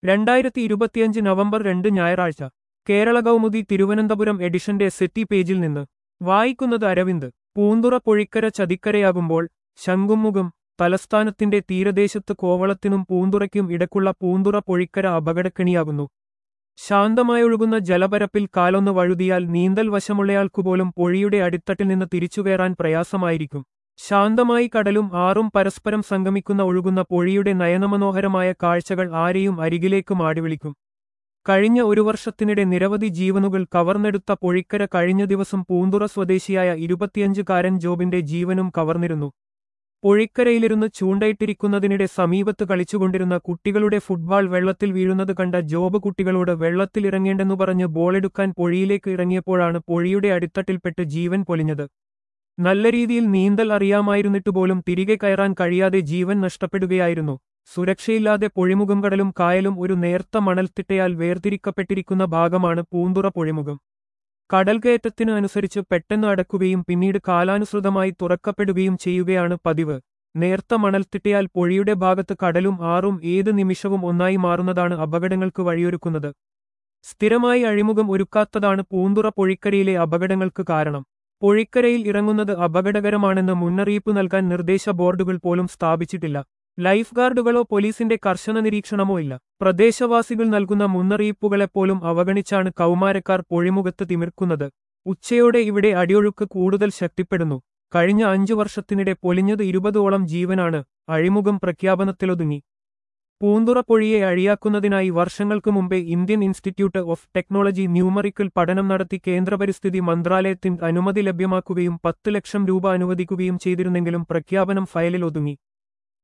രണ്ടായിരത്തി ഇരുപത്തിയഞ്ച് നവംബർ രണ്ട് ഞായറാഴ്ച കേരള കൗമുദി തിരുവനന്തപുരം എഡിഷന്റെ സെറ്റി പേജിൽ നിന്ന് വായിക്കുന്നത് അരവിന്ദ് പൂന്തുറ പൊഴിക്കര ചതിക്കരയാകുമ്പോൾ ശംഖുമുഖം തലസ്ഥാനത്തിന്റെ തീരദേശത്ത് കോവളത്തിനും പൂന്തുറയ്ക്കും ഇടക്കുള്ള പൂന്തുറ പൊഴിക്കര അപകടക്കെണിയാകുന്നു ശാന്തമായൊഴുകുന്ന ജലപരപ്പിൽ കാലൊന്ന് വഴുതിയാൽ നീന്തൽ വശമുള്ളയാൾക്കുപോലും പൊഴിയുടെ അടിത്തട്ടിൽ നിന്ന് തിരിച്ചുകയറാൻ പ്രയാസമായിരിക്കും ശാന്തമായി കടലും ആറും പരസ്പരം സംഗമിക്കുന്ന ഒഴുകുന്ന പൊഴിയുടെ നയനമനോഹരമായ കാഴ്ചകൾ ആരെയും അരികിലേക്ക് മാടിവിളിക്കും കഴിഞ്ഞ ഒരു വർഷത്തിനിടെ നിരവധി ജീവനുകൾ കവർന്നെടുത്ത പൊഴിക്കര കഴിഞ്ഞ ദിവസം പൂന്തുറ സ്വദേശിയായ ഇരുപത്തിയഞ്ചുകാരൻ ജോബിന്റെ ജീവനും കവർന്നിരുന്നു പൊഴിക്കരയിലിരുന്ന് ചൂണ്ടയിട്ടിരിക്കുന്നതിനിടെ സമീപത്ത് കളിച്ചുകൊണ്ടിരുന്ന കുട്ടികളുടെ ഫുട്ബാൾ വെള്ളത്തിൽ വീഴുന്നത് കണ്ട ജോബ് കുട്ടികളോട് വെള്ളത്തിലിറങ്ങേണ്ടെന്നു പറഞ്ഞ് ബോളെടുക്കാൻ പൊഴിയിലേക്ക് ഇറങ്ങിയപ്പോഴാണ് പൊഴിയുടെ അടിത്തട്ടിൽപ്പെട്ട് ജീവൻ പൊലിഞ്ഞത് നല്ല രീതിയിൽ നീന്തൽ അറിയാമായിരുന്നിട്ട് പോലും തിരികെ കയറാൻ കഴിയാതെ ജീവൻ നഷ്ടപ്പെടുകയായിരുന്നു സുരക്ഷയില്ലാതെ പൊഴിമുഖം കടലും കായലും ഒരു നേർത്ത മണൽത്തിട്ടയാൽ വേർതിരിക്കപ്പെട്ടിരിക്കുന്ന ഭാഗമാണ് പൂന്തുറ പൊഴിമുഖം കടൽകയറ്റത്തിന് അനുസരിച്ച് പെട്ടെന്ന് അടക്കുകയും പിന്നീട് കാലാനുസൃതമായി തുറക്കപ്പെടുകയും ചെയ്യുകയാണ് പതിവ് നേർത്ത മണൽത്തിട്ടയാൽ പൊഴിയുടെ ഭാഗത്ത് കടലും ആറും ഏത് നിമിഷവും ഒന്നായി മാറുന്നതാണ് അപകടങ്ങൾക്ക് വഴിയൊരുക്കുന്നത് സ്ഥിരമായി അഴിമുഖം ഒരുക്കാത്തതാണ് പൂന്തുറ പൊഴിക്കരയിലെ അപകടങ്ങൾക്ക് കാരണം പൊഴിക്കരയിൽ ഇറങ്ങുന്നത് അപകടകരമാണെന്ന് മുന്നറിയിപ്പ് നൽകാൻ നിർദ്ദേശ ബോർഡുകൾ പോലും സ്ഥാപിച്ചിട്ടില്ല ലൈഫ് ഗാർഡുകളോ പോലീസിന്റെ കർശന നിരീക്ഷണമോ ഇല്ല പ്രദേശവാസികൾ നൽകുന്ന മുന്നറിയിപ്പുകളെപ്പോലും അവഗണിച്ചാണ് കൗമാരക്കാർ പൊഴിമുഖത്ത് തിമിർക്കുന്നത് ഉച്ചയോടെ ഇവിടെ അടിയൊഴുക്ക് കൂടുതൽ ശക്തിപ്പെടുന്നു കഴിഞ്ഞ അഞ്ചു വർഷത്തിനിടെ പൊലിഞ്ഞത് ഇരുപതോളം ജീവനാണ് അഴിമുഖം പ്രഖ്യാപനത്തിലൊതുങ്ങി പൂന്തുറ പൊഴിയെ അഴിയാക്കുന്നതിനായി വർഷങ്ങൾക്ക് മുമ്പേ Indian institute of technology numerical പഠനം നടത്തി കേന്ദ്ര പരിസ്ഥിതി മന്ത്രാലയത്തിന് അനുമതി ലഭ്യമാക്കുകയും പത്ത് ലക്ഷം രൂപ അനുവദിക്കുകയും ചെയ്തിരുന്നെങ്കിലും പ്രഖ്യാപനം ഫയലിൽ ഒതുങ്ങി